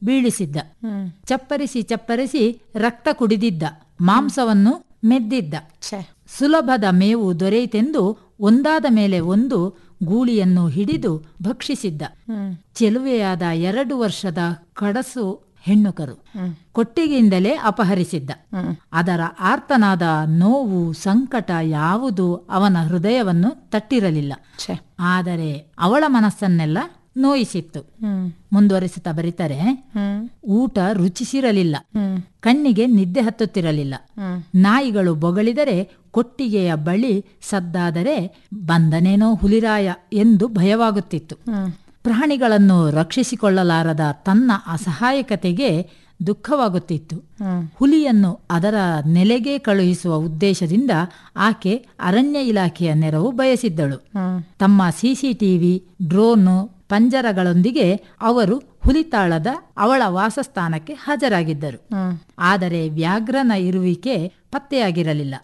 ಬೀಳಿಸಿದ್ದ ಚಪ್ಪರಿಸಿ ಚಪ್ಪರಿಸಿ ರಕ್ತ ಕುಡಿದಿದ್ದ ಮಾಂಸವನ್ನು ಮೆದ್ದಿದ್ದ ಛೇ ಸುಲಭದ ಮೇವು ದೊರೆಯಿತೆಂದು ಒಂದಾದ ಮೇಲೆ ಒಂದು ಗೂಳಿಯನ್ನು ಹಿಡಿದು ಭಕ್ಷಿಸಿದ್ದ ಚೆಲುವೆಯಾದ ಎರಡು ವರ್ಷದ ಕಡಸು ಹೆಣ್ಣುಕರು ಕೊಟ್ಟಿಗೆಯಿಂದಲೇ ಅಪಹರಿಸಿದ್ದ ಅದರ ಆರ್ತನಾದ ನೋವು ಸಂಕಟ ಯಾವುದು ಅವನ ಹೃದಯವನ್ನು ತಟ್ಟಿರಲಿಲ್ಲ ಛೇ ಆದರೆ ಅವಳ ಮನಸ್ಸನ್ನೆಲ್ಲ ನೋಯಿಸಿತ್ತು ಹ್ಮ್ ಮುಂದುವರಿಸುತ್ತಾ ಬರೀತಾರೆ ಹ್ಮ್ ಊಟ ರುಚಿಸಿರಲಿಲ್ಲ ಹ್ಮ್ ಕಣ್ಣಿಗೆ ನಿದ್ದೆ ಹತ್ತುತ್ತಿರಲಿಲ್ಲ ಹ್ಮ್ ನಾಯಿಗಳು ಬೊಗಳಿದರೆ ಕೊಟ್ಟಿಗೆಯ ಬಳಿ ಸದ್ದಾದರೆ ಬಂದನೇನೋ ಹುಲಿರಾಯ ಎಂದು ಭಯವಾಗುತ್ತಿತ್ತು ಹ್ಮ್ ಪ್ರಾಣಿಗಳನ್ನು ರಕ್ಷಿಸಿಕೊಳ್ಳಲಾರದ ತನ್ನ ಅಸಹಾಯಕತೆಗೆ ದುಃಖವಾಗುತ್ತಿತ್ತು ಹ್ಮ್ ಹುಲಿಯನ್ನು ಅದರ ನೆಲೆಗೆ ಕಳುಹಿಸುವ ಉದ್ದೇಶದಿಂದ ಆಕೆ ಅರಣ್ಯ ಇಲಾಖೆಯ ನೆರವು ಬಯಸಿದ್ದಳು ಹ್ಮ್ ತಮ್ಮ ಸಿಸಿಟಿವಿ ಡ್ರೋನು ಪಂಜರಗಳೊಂದಿಗೆ ಅವರು ಹುಲಿತಾಳದ ಅವಳ ವಾಸಸ್ಥಾನಕ್ಕೆ ಹಾಜರಾಗಿದ್ದರು ಹ್ಮ್ ಆದರೆ ವ್ಯಾಘ್ರನ ಇರುವಿಕೆ ಪತ್ತೆಯಾಗಿರಲಿಲ್ಲ